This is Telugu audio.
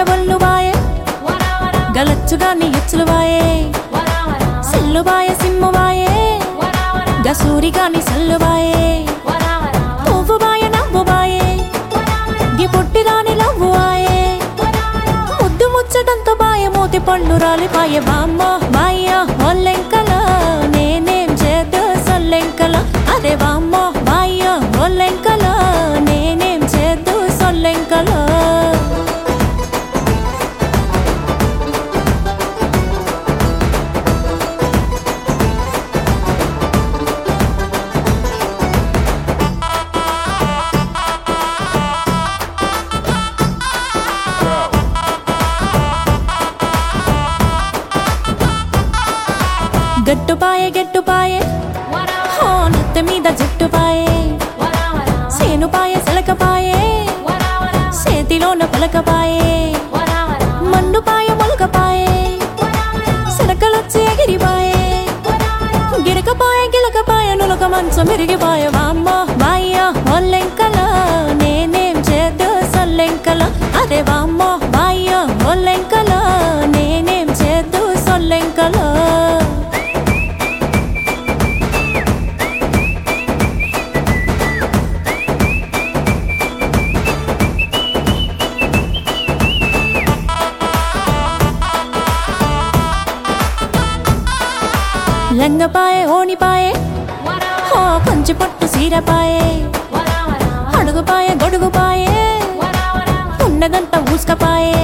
ఒళ్ళు బాయే గలచ్చుగా నీ ఎచ్చులు బాయే సెల్లు బాయ సిమ్ము బాయే గసూరి గాని సల్లు బాయే పువ్వు బాయ నవ్వు బాయే గి పొట్టి రాని లవ్వు ఆయే ముద్దు ముచ్చటంతో బాయ మూతి పళ్ళు రాలిపాయే బామ్మ బాయ్య ఒల్లెంకల నేనేం చేద్దు సొల్లెంకల అదే బామ్మ బాయ్య ఒల్లెంకల నేనేం చేద్దు సొల్లెంకల గట్టుపాయే గట్టుపాయే హో నెత్తి మీద జుట్టుపాయే సేనుపాయే సెలకపాయే చేతిలోన పలకపాయే మండుపాయ మొలకపాయే సెలకలొచ్చి ఎగిరిపాయే గిరకపాయ గిలకపాయ నులక మంచం మెరిగిపాయ వామ్మ బాయ్య ఒల్లెంకల నేనేం చేద్దు సొల్లెంకల అదే వామ్మ బాయ్య ఒల్లెంకల నేనేం చేద్దు సొల్లెంకల లంగపాయే ఓనిపాయే హో కొంచె పొట్టు సీరపాయే అడుగుపాయే గొడుగుపాయే ఉన్నదంతా ఊసుకపాయే